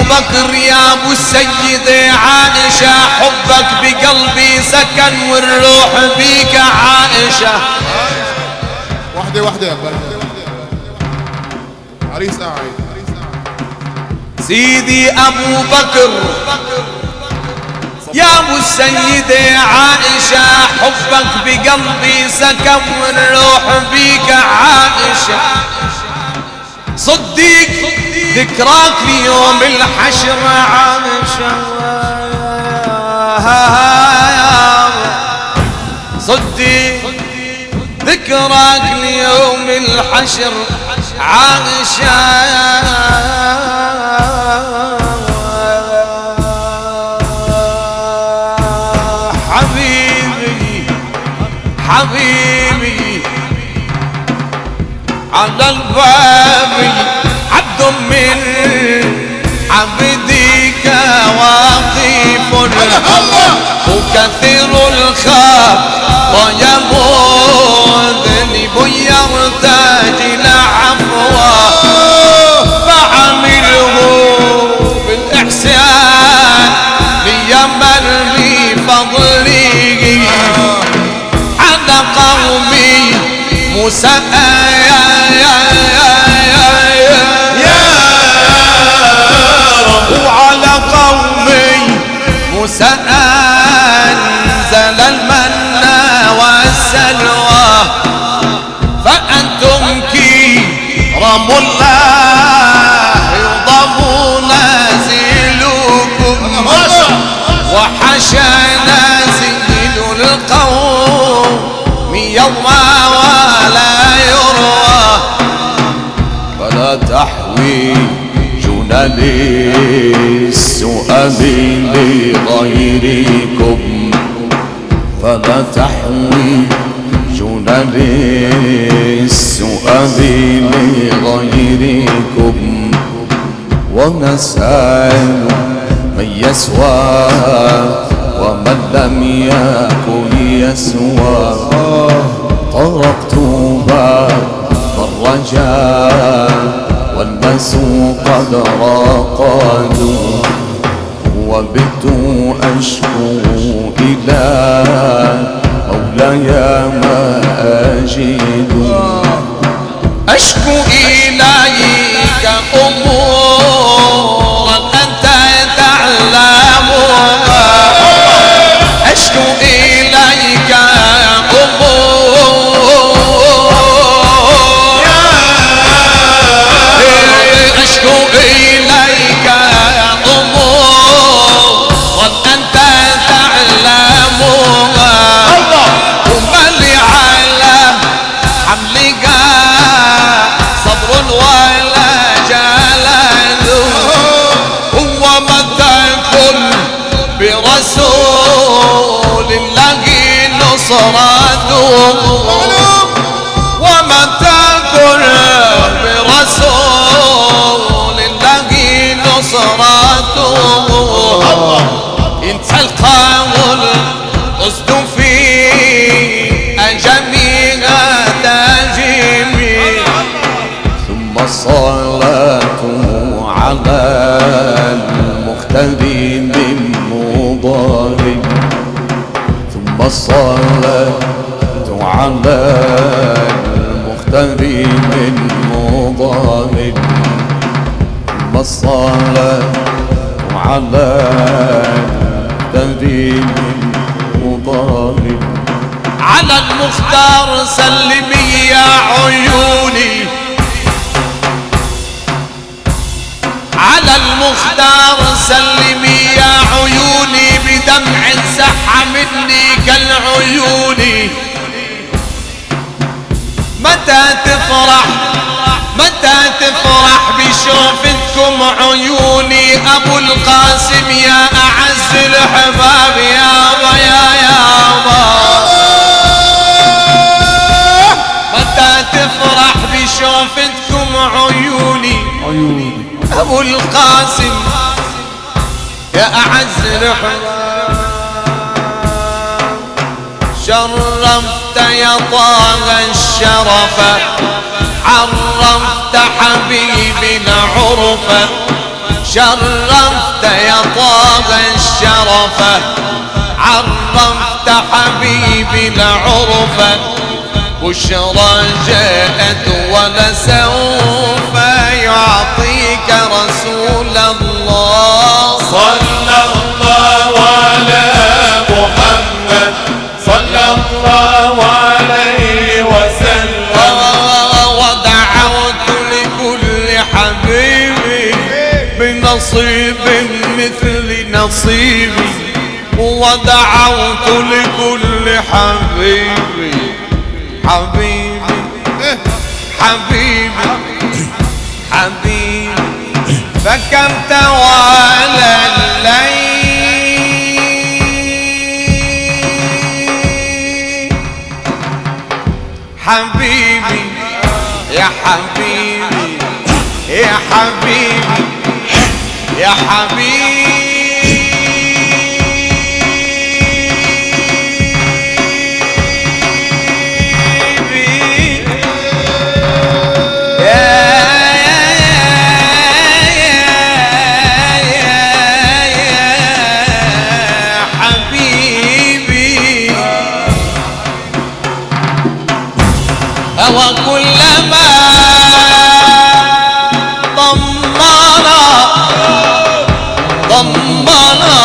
بكر يا ابو السيدة عائشة حبك بقلبي سكن والروح بيك عائشة وحدة وحدة يا عريس قاعد سيدي ابو بكر يا ابو السيدة عائشة حبك بقلبي سكن والروح بيك عائشة صديق ذكراك ليوم الحشر عائشة صديق ذكراك ليوم الحشر عائشة حبيبي حبيبي على الباب عبد من عبدك واقف وكثير الخاف ويمذنب يرتاج العفو فعمله بالإحسان ليمر بفضله على قومي موسى يا يا يا يا رب وعلى قومي موسى أنزل المنى والسلوى فأنتم كرام الله يضم نازلكم وحشى نازل القوم يوم ولا يروى فلا تحوي جنى للسؤال لغيركم فلا تحوي جنى للسؤال لغيركم ونسأل من يسوى ومن لم يكن يسوى طرقت باب الرجاء والناس قد راقدوا وبت أشكو إلى مولاي ما أجد أشكو إليك أمورا أنت تعلمها أشكو إليك أمورا أشكو إليك أمورا أنت تعلمها وما لي على حملك صبر ولا جلال هو متى كل برسول الله نصرته ومتى كل برسول الله نصرته انت القول قصد في جميع تجمي ثم الصلاة على المختار من مضارب ثم الصلاة على المختار من مضارب ثم الصلاة على المختار من مضارب على المختار سلمي يا عيوني على المختار سلمي يا عيوني بدمع سح مني كالعيون متى تفرح متى تفرح بشوفتكم عيوني ابو القاسم يا اعز الحباب يابا يا يابا متى تفرح بشوفتكم عيوني عيوني ابو القاسم يا اعز الحباب شرفت يا طه الشرف عرفت حبيبنا عرفا شرفت يا طه الشرفة عرفت حبيبي العرفة بشرى جاءت ولسوف يعطيك رسول الله صلى الله على محمد صلى الله عليه وسلم ودعوت لكل حبيبي بنصيب مثل نصيبي ودعوت لكل حبيبي حبيبي حبيبي حبيبي فكم توالى الليل حبيبي يا حبيبي يا حبيبي يا حبيبي يا يا حبيبي هو كلما ضمنا ضمنا